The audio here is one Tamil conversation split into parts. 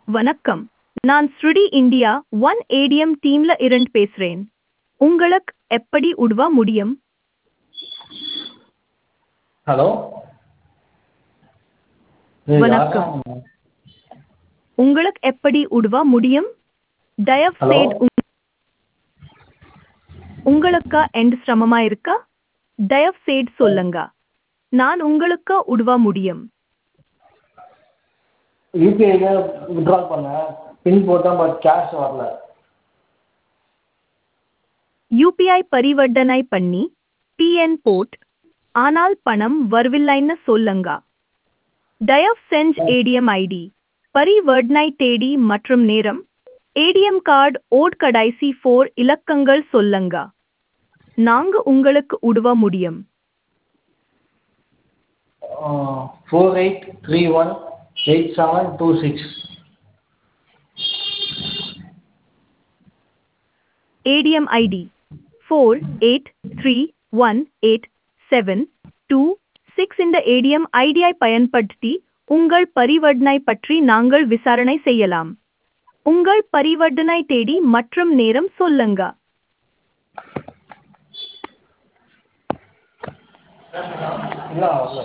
வணக்கம் நான் ஸ்ருடி இந்தியா ஒன் ஏடிஎம் டீம்ல இருந்து பேசுறேன் உங்களுக்கு எப்படி உதவ முடியும் ஹலோ இது வணக்கம். யாருங்க? உங்களுக்கு எப்படி உதவ முடியும் தயவு Hello? செய்து உங்க- உங்களுக்கு எந்த சிரமமா இருக்கா தயவு செய்து சொல்லுங்க நான் உங்களுக்கு உதவ முடியும் யூபிஐல வித்ட்ரால் பண்ணேன் பின் போட்டேன் பட் கேஷ் வரல யூபிஐ பரிவர்த்தனை பண்ணி பிஎன் போட் ஆனால் பணம் வரவில்லைன்னு சொல்லுங்க தயவு செஞ்சு ஏடிஎம் ஐடி பரிவர்த்தனை தேதி மற்றும் நேரம் ஏடிஎம் கார்டு ஓட் கடைசி ஃபோர் இலக்கங்கள் சொல்லுங்க நாங்க உங்களுக்கு உதவ முடியும் four eight three one eight seven two six ATM ID four eight three one eight seven two six இந்த ஏடிஎம் ஐடியை பயன்படுத்தி உங்கள் பரிவர்த்தனை பற்றி நாங்கள் விசாரணை செய்யலாம் உங்கள் பரிவர்த்தனை தேதி மற்றும் நேரம் சொல்லுங்க இல்லை வரல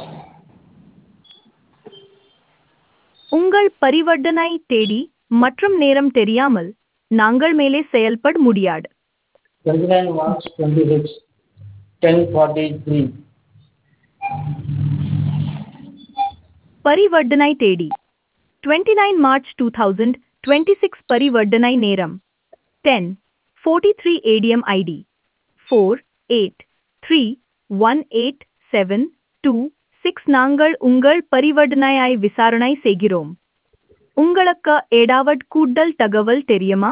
உங்கள் பரிவர்த்தனை தேதி மற்றும் நேரம் தெரியாமல் நாங்கள் மேலே செயல்பட முடியாது twenty nine March twenty six ten forty three பரிவர்த்தனை தேதி twenty nine March two thousand twenty six பரிவர்த்தனை நேரம் ten forty three ATM ID four eight three one eight seven two six நாங்கள் உங்கள் பரிவர்த்தனையை விசாரணை செய்கிறோம் உங்களுக்கு ஏதாவது கூடுதல் தகவல் தெரியுமா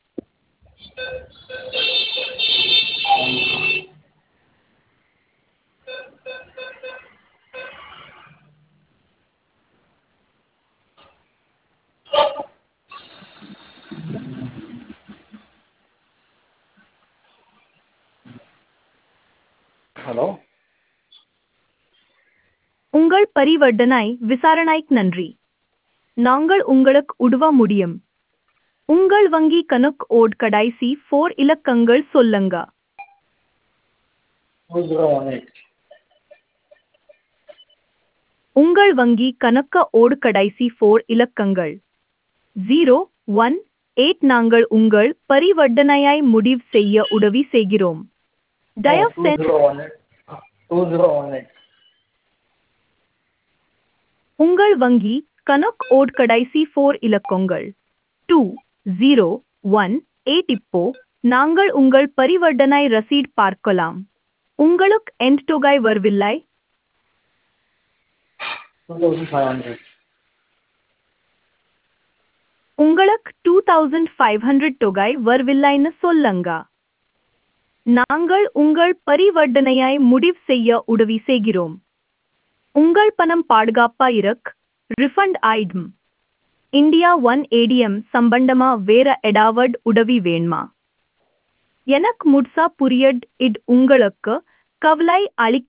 ஹலோ உங்கள் பரிவர்த்தனை விசாரணைக்கு நன்றி நாங்கள் உங்களுக்கு உதவ முடியும் உங்கள் வங்கி கணக்கு ஓட் கடைசி ஃபோர் இலக்கங்கள் சொல்லுங்க டூ ஜீரோ ஒன் எயிட் உங்கள் வங்கி கணக்க ஓடு கடைசி ஃபோர் இலக்கங்கள் ஜீரோ ஒன் எயிட் நாங்கள் உங்கள் பரிவர்த்தனையை முடிவு செய்ய உதவி செய்கிறோம் தயவு டூ செஞ்சு zero one eight two zero one eight உங்கள் வங்கி கணக்கு ஓட் கடைசி ஃபோர் இலக்கங்கள் டூ ஜீரோ ஒன் எயிட் இப்போ நாங்கள் உங்கள் பரிவர்த்தனை ரசீட் பார்க்கலாம் உங்களுக்கு எந்த தொகை வரவில்லை டூ தௌசண்ட் ஃபைவ் ஹண்ட்ரட் உங்களுக்கு டூ தௌசண்ட் ஃபைவ் ஹண்ட்ரட் தொகை வரவில்லைன்னு சொல்லுங்க நாங்கள் உங்கள் பரிவர்த்தனையை முடிவு செய்ய உதவி செய்கிறோம் உங்கள் பணம் பாதுகாப்பா இருக் ரிஃபண்ட் ஆயிடும் இந்தியா ஒன் ஏடிஎம் சம்பந்தமா வேற எடாவட் உதவி வேணுமா எனக்கு முட்சா புரியட் இட் உங்களுக்கு கவலை அளிக்க